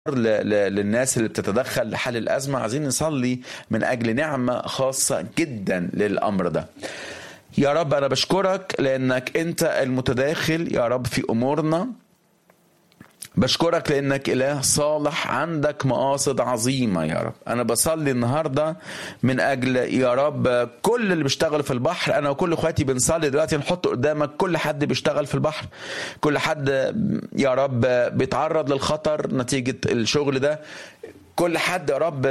ل- ل- للناس اللي بتتدخل لحل الأزمة عايزين نصلي من أجل نعمة خاصة جدا للأمر ده يا رب أنا بشكرك لأنك أنت المتداخل يا رب في أمورنا بشكرك لانك اله صالح عندك مقاصد عظيمه يا رب انا بصلي النهارده من اجل يا رب كل اللي بيشتغل في البحر انا وكل اخواتي بنصلي دلوقتي نحط قدامك كل حد بيشتغل في البحر كل حد يا رب بيتعرض للخطر نتيجه الشغل ده كل حد يا رب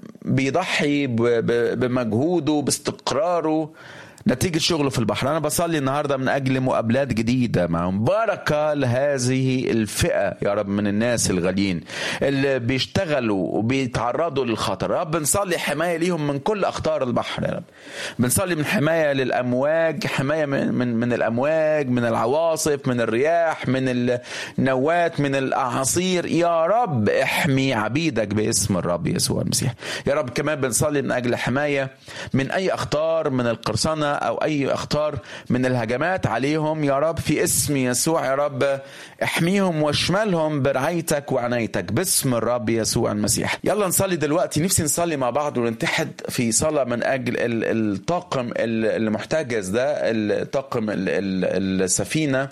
بيضحي ب- ب- بمجهوده باستقراره نتيجة شغله في البحر أنا بصلي النهاردة من أجل مقابلات جديدة معهم بركة لهذه الفئة يا رب من الناس الغاليين اللي بيشتغلوا وبيتعرضوا للخطر يا رب نصلي حماية ليهم من كل أخطار البحر يا رب بنصلي من حماية للأمواج حماية من, من, من الأمواج من العواصف من الرياح من النوات من الأعاصير يا رب احمي عبيدك باسم الرب يسوع المسيح يا رب كمان بنصلي من أجل حماية من أي أخطار من القرصنة أو أي أخطار من الهجمات عليهم يا رب في اسم يسوع يا رب احميهم واشملهم برعايتك وعنايتك باسم الرب يسوع المسيح يلا نصلي دلوقتي نفسي نصلي مع بعض ونتحد في صلاة من أجل ال- الطاقم ال- المحتجز ده الطاقم ال- ال- السفينة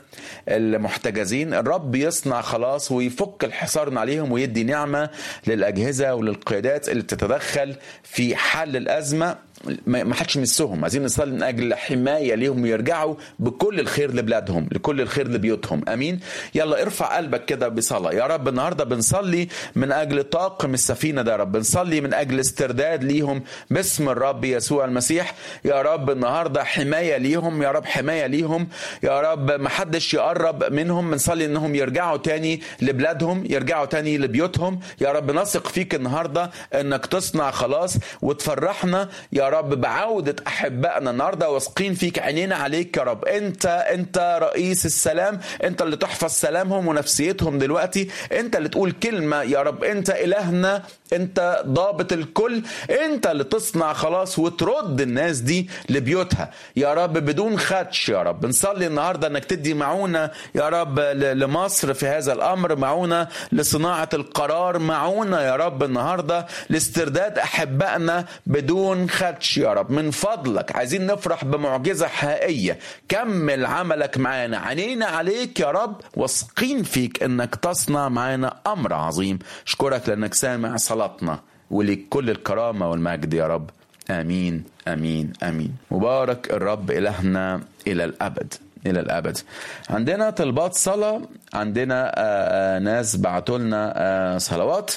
المحتجزين الرب يصنع خلاص ويفك الحصار عليهم ويدي نعمة للأجهزة وللقيادات اللي بتتدخل في حل الأزمة ما ما حدش يمسهم عايزين نصلي من اجل حمايه ليهم ويرجعوا بكل الخير لبلادهم لكل الخير لبيوتهم امين يلا ارفع قلبك كده بصلاه يا رب النهارده بنصلي من اجل طاقم السفينه ده يا رب بنصلي من اجل استرداد ليهم باسم الرب يسوع المسيح يا رب النهارده حمايه ليهم يا رب حمايه ليهم يا رب ما حدش يقرب منهم بنصلي انهم يرجعوا تاني لبلادهم يرجعوا تاني لبيوتهم يا رب نثق فيك النهارده انك تصنع خلاص وتفرحنا يا رب بعودة أحبائنا النهارده واثقين فيك عينينا عليك يا رب أنت أنت رئيس السلام أنت اللي تحفظ سلامهم ونفسيتهم دلوقتي أنت اللي تقول كلمة يا رب أنت إلهنا أنت ضابط الكل أنت اللي تصنع خلاص وترد الناس دي لبيوتها يا رب بدون خدش يا رب نصلي النهارده انك تدي معونه يا رب ل- لمصر في هذا الامر معونه لصناعه القرار معونه يا رب النهارده لاسترداد احبائنا بدون خدش يا رب من فضلك عايزين نفرح بمعجزه حقيقيه كمل عملك معانا عينينا عليك يا رب واثقين فيك انك تصنع معانا امر عظيم اشكرك لانك سامع صلاتنا ولك كل الكرامه والمجد يا رب امين امين امين مبارك الرب الهنا الى الابد الى الابد عندنا طلبات صلاه عندنا آه، آه، ناس بعتوا لنا آه، صلوات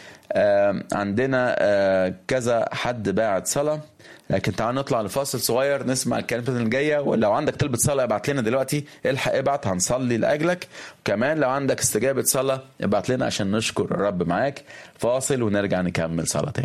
آه، عندنا آه، كذا حد باعت صلاه لكن تعال نطلع لفاصل صغير نسمع الكلمات اللي جايه ولو عندك طلبة صلاه ابعت لنا دلوقتي الحق ابعت هنصلي لاجلك كمان لو عندك استجابه صلاه ابعت لنا عشان نشكر الرب معاك فاصل ونرجع نكمل صلاه تاني